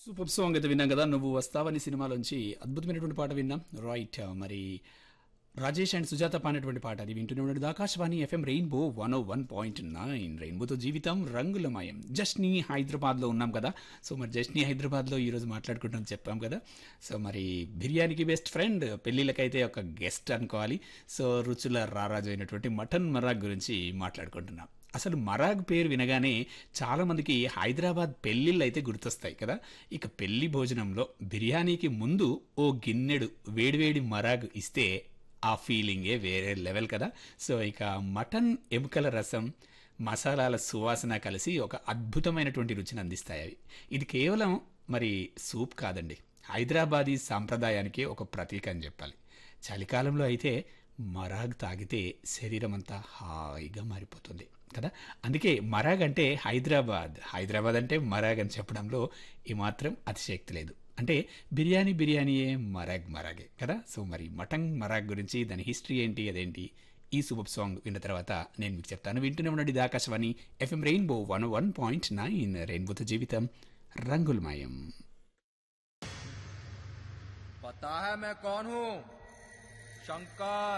super song అయితే విన్నాం కదా నువ్వు వస్తావని సినిమాలోంచి అద్భుతమైనటువంటి పాట విన్నాం రైట్ మరి రాజేష్ అండ్ సుజాత పాడినటువంటి పాట అది వింటూనే ఉండదు Akashvani FM Rainbow one O one point nine రెయిన్బోతో జీవితం రంగులమయం జస్ట్ని హైదరాబాద్లో ఉన్నాం కదా సో మరి జస్ట్ని హైదరాబాద్లో ఈరోజు మాట్లాడుకుంటాం చెప్పాం కదా సో మరి బిర్యానీకి బెస్ట్ ఫ్రెండ్ పెళ్ళిళ్ళకైతే ఒక గెస్ట్ అనుకోవాలి సో రుచుల రారాజు అయినటువంటి మటన్ మరాగ్ గురించి మాట్లాడుకుంటున్నాం అసలు మరాగ్ పేరు వినగానే చాలా మందికి హైదరాబాద్ పెళ్ళిళ్ళు అయితే గుర్తొస్తాయి కదా ఇక పెళ్లి భోజనంలో బిర్యానీకి ముందు ఓ గిన్నెడు వేడివేడి మరాగ్ ఇస్తే ఆ ఫీలింగే వేరే లెవెల్ కదా సో ఇక మటన్ ఎముకల రసం మసాలాల సువాసన కలిసి ఒక అద్భుతమైనటువంటి రుచిని అందిస్తాయి అవి ఇది కేవలం మరి సూప్ కాదండి హైదరాబాదీ సాంప్రదాయానికి ఒక ప్రతీక అని చెప్పాలి చలికాలంలో అయితే మరాగ్ తాగితే శరీరం అంతా హాయిగా మారిపోతుంది కదా అందుకే మరాగ్ అంటే హైదరాబాద్ హైదరాబాద్ అంటే మరాగ్ అని చెప్పడంలో ఏమాత్రం అతిశక్తి లేదు అంటే బిర్యానీ బిర్యానీయే మరాగ్ మరాగే కదా సో మరి మటన్ మరాగ్ గురించి దాని హిస్టరీ ఏంటి అదేంటి ఈ సూపర్ సాంగ్ విన్న తర్వాత నేను మీకు చెప్తాను వింటూనే ఉండండి ఇది Akashvani FM Rainbow one one point nine రెయిన్బోతో జీవితం రంగులమయం पता है मैं कौन हूँ शंकर